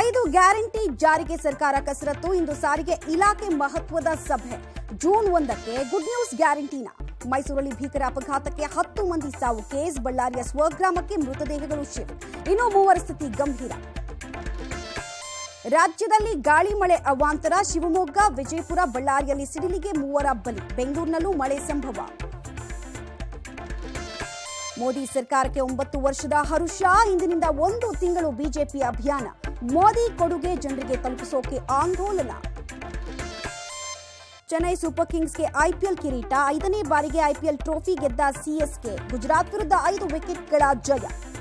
ಐದು ಗ್ಯಾರಂಟಿ ಜಾರಿಗೆ ಸರ್ಕಾರ ಕಸರತ್ತು ಇಂದು ಸಾರಿಗೆ ಇಲಾಖೆ ಮಹತ್ವದ ಸಭೆ ಜೂನ್ ಒಂದಕ್ಕೆ ಗುಡ್ ನ್ಯೂಸ್ ಗ್ಯಾರಂಟಿನ ಮೈಸೂರಲ್ಲಿ ಭೀಕರ ಅಪಘಾತಕ್ಕೆ ಹತ್ತು ಮಂದಿ ಸಾವು ಕೇಸ್ ಬಳ್ಳಾರಿಯ ಸ್ವಗ್ರಾಮಕ್ಕೆ ಮೃತದೇಹಗಳು ಶಿಫ್ಟ್ ಇನ್ನು ಮೂವರ ಸ್ಥಿತಿ ಗಂಭೀರ ರಾಜ್ಯದಲ್ಲಿ ಗಾಳಿ ಮಳೆ ಅವಾಂತರ ಶಿವಮೊಗ್ಗ ವಿಜಯಪುರ ಬಳ್ಳಾರಿಯಲ್ಲಿ ಸಿಡಿಲಿಗೆ ಮೂವರ ಬಲಿ ಬೆಂಗಳೂರಿನಲ್ಲೂ ಮಳೆ ಸಂಭವ ಮೋದಿ ಸರ್ಕಾರಕ್ಕೆ ಒಂಬತ್ತು ವರ್ಷದ ಹರುಷ ಇಂದಿನಿಂದ ಒಂದು ತಿಂಗಳು ಬಿಜೆಪಿ ಅಭಿಯಾನ ಮೋದಿ ಕೊಡುಗೆ ಜನರಿಗೆ ತಲುಪಿಸೋಕೆ ಆಂದೋಲನ ಚೆನ್ನೈ ಸೂಪರ್ ಕಿಂಗ್ಸ್ಗೆ ಐಪಿಎಲ್ ಕಿರೀಟ ಐದನೇ ಬಾರಿಗೆ ಐಪಿಎಲ್ ಟ್ರೋಫಿ ಗೆದ್ದ ಸಿಎಸ್ಕೆ ಗುಜರಾತ್ ವಿರುದ್ಧ ಐದು ವಿಕೆಟ್ಗಳ ಜಯ